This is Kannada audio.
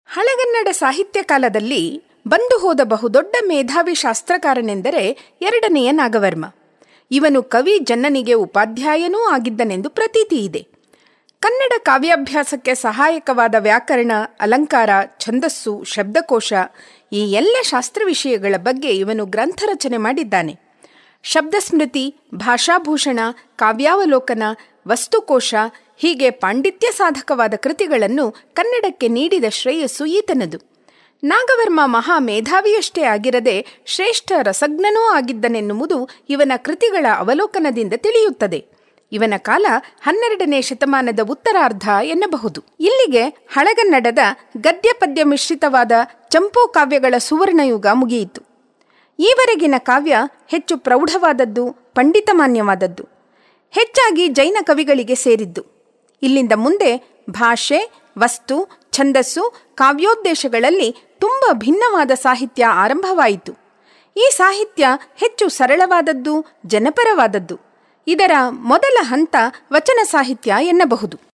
ಹಳೆಗನ್ನಡ ಸಾಹಿತ್ಯ ಕಾಲದಲ್ಲಿ ಬಂದು ಹೋದ ಬಹುದೊಡ್ಡ ಮೇಧಾವಿ ಶಾಸ್ತ್ರಕಾರನೆಂದರೆ ಎರಡನೆಯ ನಾಗವರ್ಮ ಇವನು ಕವಿ ಜನ್ನನಿಗೆ ಉಪಾಧ್ಯಾಯನೂ ಆಗಿದ್ದನೆಂದು ಪ್ರತೀತಿ ಇದೆ ಕನ್ನಡ ಕಾವ್ಯಾಭ್ಯಾಸಕ್ಕೆ ಸಹಾಯಕವಾದ ವ್ಯಾಕರಣ ಅಲಂಕಾರ ಛಂದಸ್ಸು ಶಬ್ದಕೋಶ ಈ ಎಲ್ಲ ಶಾಸ್ತ್ರ ವಿಷಯಗಳ ಬಗ್ಗೆ ಇವನು ಗ್ರಂಥ ರಚನೆ ಮಾಡಿದ್ದಾನೆ ಶಬ್ದಸ್ಮೃತಿ ಭಾಷಾಭೂಷಣ ಕಾವ್ಯಾವಲೋಕನ ವಸ್ತುಕೋಶ ಹೀಗೆ ಪಾಂಡಿತ್ಯ ಸಾಧಕವಾದ ಕೃತಿಗಳನ್ನು ಕನ್ನಡಕ್ಕೆ ನೀಡಿದ ಶ್ರೇಯಸ್ಸು ಈತನದು ನಾಗವರ್ಮ ಮಹಾ ಮೇಧಾವಿಯಷ್ಟೇ ಆಗಿರದೆ ಶ್ರೇಷ್ಠ ರಸಜ್ಞನೂ ಆಗಿದ್ದನೆನ್ನುವುದು ಇವನ ಕೃತಿಗಳ ಅವಲೋಕನದಿಂದ ತಿಳಿಯುತ್ತದೆ ಇವನ ಕಾಲ ಹನ್ನೆರಡನೇ ಶತಮಾನದ ಉತ್ತರಾರ್ಧ ಎನ್ನಬಹುದು ಇಲ್ಲಿಗೆ ಹಳೆಗನ್ನಡದ ಗದ್ಯ ಪದ್ಯ ಮಿಶ್ರಿತವಾದ ಚಂಪೂ ಕಾವ್ಯಗಳ ಸುವರ್ಣಯುಗ ಮುಗಿಯಿತು ಈವರೆಗಿನ ಕಾವ್ಯ ಹೆಚ್ಚು ಪ್ರೌಢವಾದದ್ದು ಪಂಡಿತಮಾನ್ಯವಾದದ್ದು ಹೆಚ್ಚಾಗಿ ಜೈನ ಕವಿಗಳಿಗೆ ಸೇರಿದ್ದು ಇಲ್ಲಿಂದ ಮುಂದೆ ಭಾಷೆ ವಸ್ತು ಛಂದಸ್ಸು ಕಾವ್ಯೋದ್ದೇಶಗಳಲ್ಲಿ ತುಂಬ ಭಿನ್ನವಾದ ಸಾಹಿತ್ಯ ಆರಂಭವಾಯಿತು ಈ ಸಾಹಿತ್ಯ ಹೆಚ್ಚು ಸರಳವಾದದ್ದು ಜನಪರವಾದದ್ದು ಇದರ ಮೊದಲ ಹಂತ ವಚನ ಸಾಹಿತ್ಯ ಎನ್ನಬಹುದು